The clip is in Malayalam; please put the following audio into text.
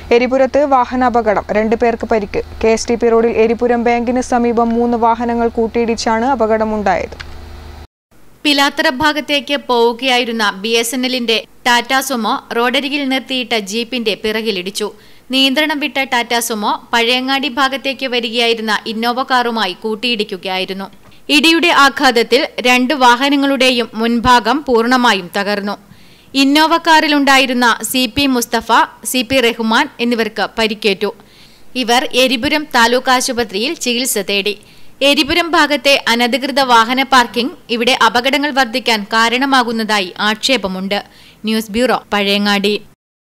എരിപുരത്ത് വാഹനാപകടം രണ്ട് പേർക്ക് പരിക്ക് കെ എസ് ടി പി റോഡിൽ എരിപുരം ബാങ്കിന് സമീപം മൂന്ന് വാഹനങ്ങൾ കൂട്ടിയിടിച്ചാണ് അപകടമുണ്ടായത് പിലാത്തറ ഭാഗത്തേക്ക് പോവുകയായിരുന്ന ബി എസ് എൻ എല്ലിന്റെ ടാറ്റ സുമോ റോഡരികിൽ നിർത്തിയിട്ട ജീപ്പിന്റെ പിറകിലിടിച്ചു നിയന്ത്രണം വിട്ട ടാറ്റ സുമോ പഴയങ്ങാടി ഭാഗത്തേക്ക് വരികയായിരുന്ന ഇന്നോവ കാറുമായി കൂട്ടിയിടിക്കുകയായിരുന്നു ഇടിയുടെ ആഘാതത്തിൽ രണ്ട് വാഹനങ്ങളുടെയും മുൻഭാഗം പൂർണ്ണമായും തകർന്നു ഇന്നോവ കാറിലുണ്ടായിരുന്ന C P Mustafa C P Rahman എന്നിവർക്ക് പരിക്കേറ്റു ഇവർ എരിപുരം താലൂക്ക് ആശുപത്രിയിൽ ചികിത്സ തേടി എരിപുരം ഭാഗത്തെ അനധികൃത വാഹന പാർക്കിംഗ് ഇവിടെ അപകടങ്ങൾ വർദ്ധിക്കാൻ കാരണമാകുന്നതായി ആക്ഷേപമുണ്ട് ന്യൂസ് ബ്യൂറോ പഴയങ്ങാടി